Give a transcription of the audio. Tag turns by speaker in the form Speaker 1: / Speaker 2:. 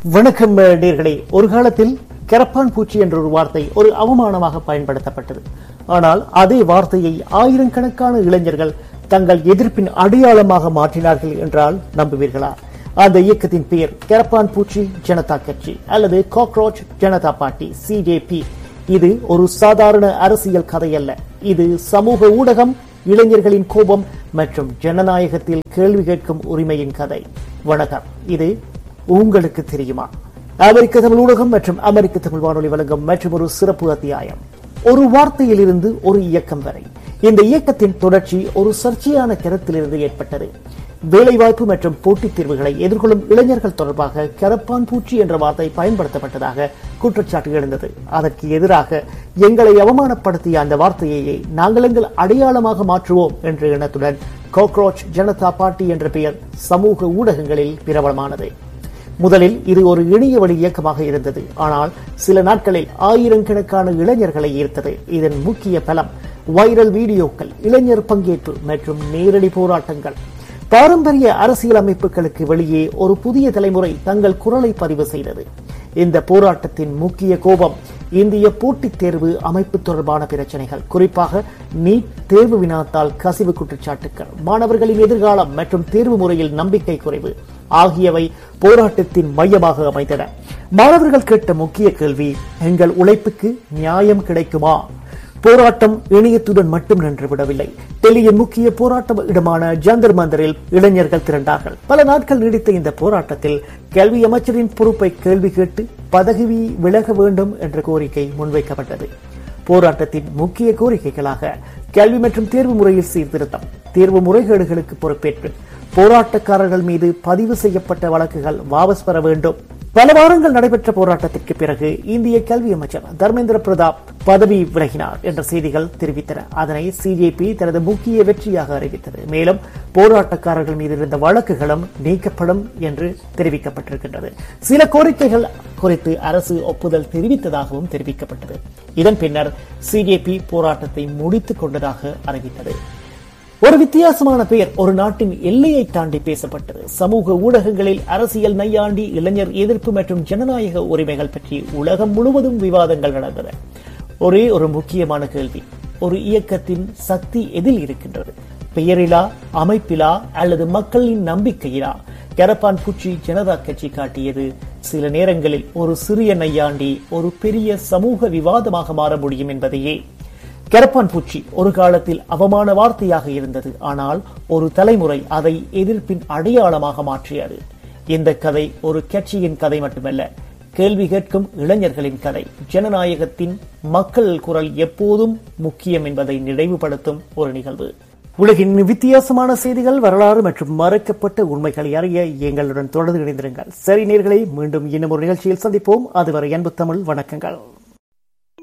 Speaker 1: வணக்கம் நேர்களே ஒரு காலத்தில் கரப்பான் பூச்சி என்ற ஒரு வார்த்தை ஒரு அவமானமாக பயன்படுத்தப்பட்டது ஆனால் அதே வார்த்தையை ஆயிரக்கணக்கான இளைஞர்கள் தங்கள் எதிர்ப்பின் அடையாளமாக மாற்றினார்கள் என்றால் நம்புவீர்களா அந்த இயக்கத்தின் பெயர் கரப்பான் பூச்சி ஜனதா கட்சி அல்லது காக்ரோச் ஜனதா பார்ட்டி சிஜேபி இது ஒரு சாதாரண அரசியல் கதை அல்ல இது சமூக ஊடகம் இளைஞர்களின் கோபம் மற்றும் ஜனநாயகத்தில் கேள்வி கேட்கும் உரிமையின் கதை வணக்கம் இது உங்களுக்கு தெரியுமா அமெரிக்க தமிழ் ஊடகம் மற்றும் அமெரிக்க தமிழ் வானொலி வழங்கும் மற்றும் ஒரு சிறப்பு அத்தியாயம் ஒரு வார்த்தையிலிருந்து ஒரு இயக்கம் வரை இந்த இயக்கத்தின் தொடர்ச்சி ஒரு சர்ச்சையான கருத்திலிருந்து ஏற்பட்டது வேலைவாய்ப்பு மற்றும் போட்டித் தேர்வுகளை எதிர்கொள்ளும் இளைஞர்கள் தொடர்பாக கரப்பான் பூச்சி என்ற வார்த்தை பயன்படுத்தப்பட்டதாக குற்றச்சாட்டு எழுந்தது அதற்கு எதிராக எங்களை அவமானப்படுத்திய அந்த வார்த்தையை நாங்கள் எங்கள் அடையாளமாக மாற்றுவோம் என்ற எண்ணத்துடன் காக்ரோச் ஜனதா பார்ட்டி என்ற பெயர் சமூக ஊடகங்களில் பிரபலமானது முதலில் இது ஒரு இணைய வழி இயக்கமாக இருந்தது ஆனால் சில நாட்களில் ஆயிரக்கணக்கான இளைஞர்களை ஈர்த்தது இதன் முக்கிய பலம் வைரல் வீடியோக்கள் இளைஞர் பங்கேற்பு மற்றும் நேரடி போராட்டங்கள் பாரம்பரிய அரசியல் அமைப்புகளுக்கு வெளியே ஒரு புதிய தலைமுறை தங்கள் குரலை பதிவு செய்தது இந்த போராட்டத்தின் முக்கிய கோபம் இந்திய போட்டித் தேர்வு அமைப்பு தொடர்பான பிரச்சனைகள் குறிப்பாக நீட் தேர்வு வினாத்தால் கசிவு குற்றச்சாட்டுகள் மாணவர்களின் எதிர்காலம் மற்றும் தேர்வு முறையில் நம்பிக்கை குறைவு ஆகியவை போராட்டத்தின் மையமாக அமைந்தன மாணவர்கள் கேட்ட முக்கிய கேள்வி எங்கள் உழைப்புக்கு நியாயம் கிடைக்குமா போராட்டம் இணையத்துடன் மட்டும் நின்றுவிடவில்லை டெல்லியின் முக்கிய போராட்ட இடமான ஜந்தர் மந்தரில் இளைஞர்கள் திரண்டார்கள் பல நாட்கள் நீடித்த இந்த போராட்டத்தில் கல்வி அமைச்சரின் பொறுப்பை கேள்வி கேட்டு பதவி விலக வேண்டும் என்ற கோரிக்கை முன்வைக்கப்பட்டது போராட்டத்தின் முக்கிய கோரிக்கைகளாக கல்வி மற்றும் தேர்வு முறையில் சீர்திருத்தம் தேர்வு முறைகேடுகளுக்கு பொறுப்பேற்று போராட்டக்காரர்கள் மீது பதிவு செய்யப்பட்ட வழக்குகள் வாபஸ் பெற வேண்டும் பல வாரங்கள் நடைபெற்ற போராட்டத்திற்கு பிறகு இந்திய கல்வி அமைச்சர் தர்மேந்திர பிரதாப் பதவி விலகினார் என்ற செய்திகள் தெரிவித்தன அதனை சிஜேபி தனது முக்கிய வெற்றியாக அறிவித்தது மேலும் போராட்டக்காரர்கள் மீது இருந்த வழக்குகளும் நீக்கப்படும் என்று தெரிவிக்கப்பட்டிருக்கின்றது சில கோரிக்கைகள் குறித்து அரசு ஒப்புதல் தெரிவித்ததாகவும் தெரிவிக்கப்பட்டது இதன் பின்னர் சிஜேபி போராட்டத்தை முடித்துக் கொண்டதாக அறிவித்தது ஒரு வித்தியாசமான பெயர் ஒரு நாட்டின் எல்லையை தாண்டி பேசப்பட்டது சமூக ஊடகங்களில் அரசியல் நையாண்டி இளைஞர் எதிர்ப்பு மற்றும் ஜனநாயக உரிமைகள் பற்றி உலகம் முழுவதும் விவாதங்கள் நடந்தன ஒரே ஒரு முக்கியமான கேள்வி ஒரு இயக்கத்தின் சக்தி எதில் இருக்கின்றது பெயரிலா அமைப்பிலா அல்லது மக்களின் நம்பிக்கையிலா கரப்பான் பூச்சி ஜனதா கட்சி காட்டியது சில நேரங்களில் ஒரு சிறிய நையாண்டி ஒரு பெரிய சமூக விவாதமாக மாற முடியும் என்பதையே கரப்பான் பூச்சி ஒரு காலத்தில் அவமான வார்த்தையாக இருந்தது ஆனால் ஒரு தலைமுறை அதை எதிர்ப்பின் அடையாளமாக மாற்றியது இந்த கதை ஒரு கட்சியின் கதை மட்டுமல்ல கேள்வி கேட்கும் இளைஞர்களின் கதை ஜனநாயகத்தின் மக்கள் குரல் எப்போதும் முக்கியம் என்பதை நினைவுபடுத்தும் ஒரு நிகழ்வு உலகின் வித்தியாசமான செய்திகள் வரலாறு மற்றும் மறைக்கப்பட்ட உண்மைகளை அறிய எங்களுடன் தொடர்ந்து இணைந்திருங்கள் சரி நேர்களை மீண்டும் இன்னும் ஒரு நிகழ்ச்சியில் சந்திப்போம் அதுவரை அன்பு தமிழ் வணக்கங்கள்